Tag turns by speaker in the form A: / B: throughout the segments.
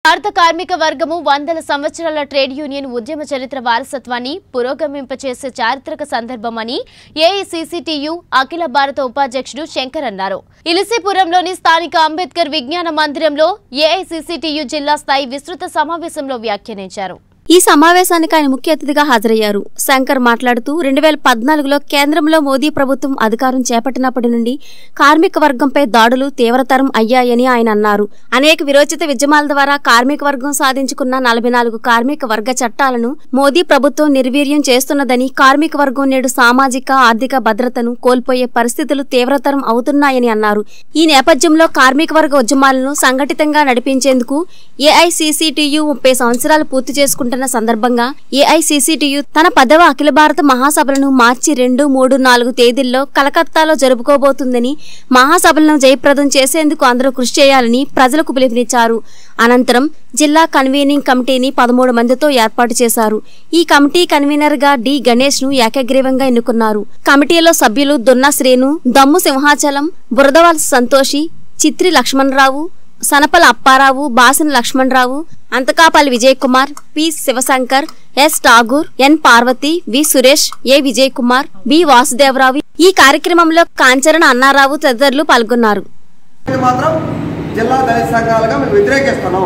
A: భారత కార్మిక వర్గము వందల సంవత్సరాల ట్రేడ్ యూనియన్ ఉద్యమ చరిత్ర వారసత్వాన్ని పురోగమింపచేసే చారిత్రక సందర్భమని ఏఐసిసిటియు అఖిల భారత ఉపాధ్యక్షుడు శంకర్ అన్నారు ఇలిసిపురంలోని స్థానిక అంబేద్కర్ విజ్ఞాన మందిరంలో ఏఐసిసిటియు జిల్లా స్థాయి విస్తృత సమావేశంలో వ్యాఖ్యానించారు
B: ఈ సమావేశానికి ఆయన ముఖ్య అతిథిగా హాజరయ్యారు శంకర్ మాట్లాడుతూ రెండు వేల పద్నాలుగులో కేంద్రంలో మోదీ ప్రభుత్వం అధికారం చేపట్టినప్పటి నుండి కార్మిక వర్గంపై దాడులు తీవ్రతరం అయ్యాయని ఆయన అన్నారు అనేక విరోచిత ఉద్యమాల ద్వారా కార్మిక వర్గం సాధించుకున్న నలభై నాలుగు కార్మిక వర్గ చట్టాలను మోదీ ప్రభుత్వం నిర్వీర్యం చేస్తున్నదని కార్మిక వర్గం నేడు సామాజిక ఆర్థిక భద్రతను కోల్పోయే పరిస్థితులు తీవ్రతరం అవుతున్నాయని అన్నారు ఈ నేపథ్యంలో కార్మిక వర్గ ఉద్యమాలను సంఘటితంగా నడిపించేందుకు ఏఐసిసిటియు ముప్పై సంవత్సరాలు పూర్తి చేసుకుంటున్న సందర్భంగా ఏఐసిసిటియు తన పదవ అఖిల భారత మహాసభలను మార్చి రెండు మూడు నాలుగు తేదీల్లో కలకత్తాలో జరుపుకోబోతుందని మహాసభలను జయప్రదం చేసేందుకు అందరూ కృషి చేయాలని ప్రజలకు పిలుపునిచ్చారు అనంతరం జిల్లా కన్వీనింగ్ కమిటీని పదమూడు మందితో ఏర్పాటు చేశారు ఈ కమిటీ కన్వీనర్ గా డి గణేష్ ను ఏకగ్రీవంగా ఎన్నుకున్నారు కమిటీలో సభ్యులు Dunna Srenu Dammu Simhachalam Buradavalsa Santoshi Chitri Lakshmanarao Sanapala Apparao Basina Lakshmanarao Anthakapalli Vijay Kumar P Sivashankar S Tagore N Parvathi V Suresh A Vijay Kumar B Vasudevarao ఈ కార్యక్రమంలో కాంచరణ అన్నారావు తదితరులు పాల్గొన్నారు
C: ఇది మాత్రం జిల్లా దళిత సంఘాలుగా మేము వ్యతిరేకిస్తున్నాం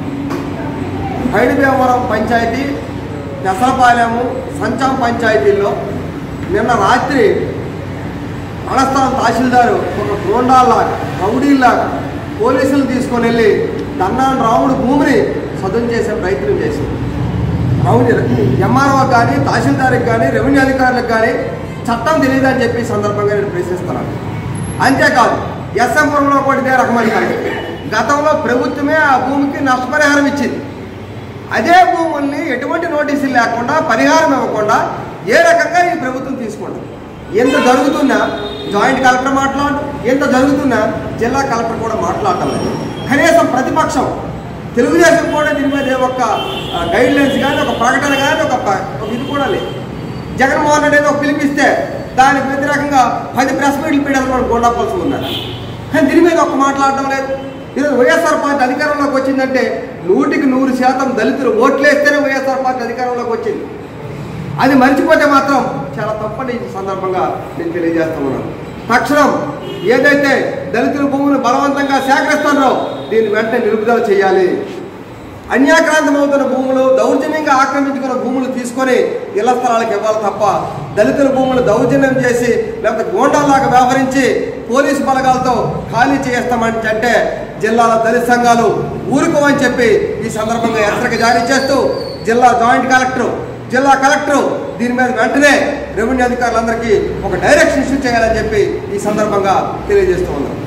C: హైడిభీమవరం పంచాయతీ పెసరపాలెము సంచం పంచాయతీల్లో నిన్న రాత్రి అడస్థానం తహసీల్దారు ఒక గోండాల్లాగా రౌడీల్లాగా పోలీసులు తీసుకొని వెళ్ళి దన్నాన్ రాముడు భూమిని సదును చేసే ప్రయత్నం చేసింది రౌడీ ఎంఆర్ఓ కానీ తహసీల్దార్కి కానీ రెవెన్యూ అధికారులకు కానీ చట్టం తెలియదని చెప్పి ఈ సందర్భంగా నేను ప్రశ్నిస్తున్నాను అంతేకాదు ఎస్ఎంపురంలో కూడా ఇదే రకమైన కార్యక్రమం. గతంలో ప్రభుత్వమే ఆ భూమికి నష్టపరిహారం ఇచ్చింది అదే భూముల్ని ఎటువంటి నోటీసులు లేకుండా పరిహారం ఇవ్వకుండా ఏ రకంగా ఈ ప్రభుత్వం తీసుకుంటుంది ఎంత జరుగుతున్నా జాయింట్ కలెక్టర్ మాట్లాడు ఎంత జరుగుతున్నా జిల్లా కలెక్టర్ కూడా మాట్లాడటం లేదు కనీసం ప్రతిపక్షం తెలుగుదేశం కూడా దీని మీద ఏ ఒక్క గైడ్ లైన్స్ కానీ ఒక ప్రకటన కానీ ఒక ప- ఒక ఇది కూడా లేదు జగన్మోహన్ రెడ్డి ఏదో ఒక పిలిపిస్తే దానికి వ్యతిరేకంగా పది ప్రెస్ మీట్లు పెట్టాలని మనం గుండాపాల్సి ఉన్నారు కానీ దీని మీద ఒక్క మాట్లాడటం లేదు ఈరోజు వైఎస్ఆర్ పార్టీ అధికారంలోకి వచ్చిందంటే నూటికి నూరు శాతం దళితులు ఓట్లేస్తేనే వైఎస్ఆర్ పార్టీ అధికారంలోకి వచ్చింది అది మర్చిపోతే మాత్రం చాలా తప్పని ఈ సందర్భంగా నేను తెలియజేస్తా ఉన్నాను తక్షణం ఏదైతే దళితుల భూములు బలవంతంగా సేకరిస్తున్నారో దీన్ని వెంటనే నిలుపుదల చేయాలి అన్యాక్రాంతమవుతున్న భూములు దౌర్జన్యంగా ఆక్రమించుకున్న భూములు తీసుకొని ఇళ్ల స్థలాలకు ఇవ్వాలి తప్ప దళితుల భూములు దౌర్జన్యం చేసి లేకపోతే గోండాల్లాగా వ్యవహరించి పోలీసు బలగాలతో ఖాళీ చేస్తామని అంటే జిల్లాల దళిత సంఘాలు ఊరుకోమని చెప్పి ఈ సందర్భంగా హెచ్చరిక జారీ చేస్తూ జిల్లా జాయింట్ కలెక్టర్ జిల్లా కలెక్టర్ దీని మీద వెంటనే రెవెన్యూ అధికారులందరికీ ఒక డైరెక్షన్ ఇష్యూ చేయాలని చెప్పి ఈ సందర్భంగా తెలియజేస్తూ ఉన్నాం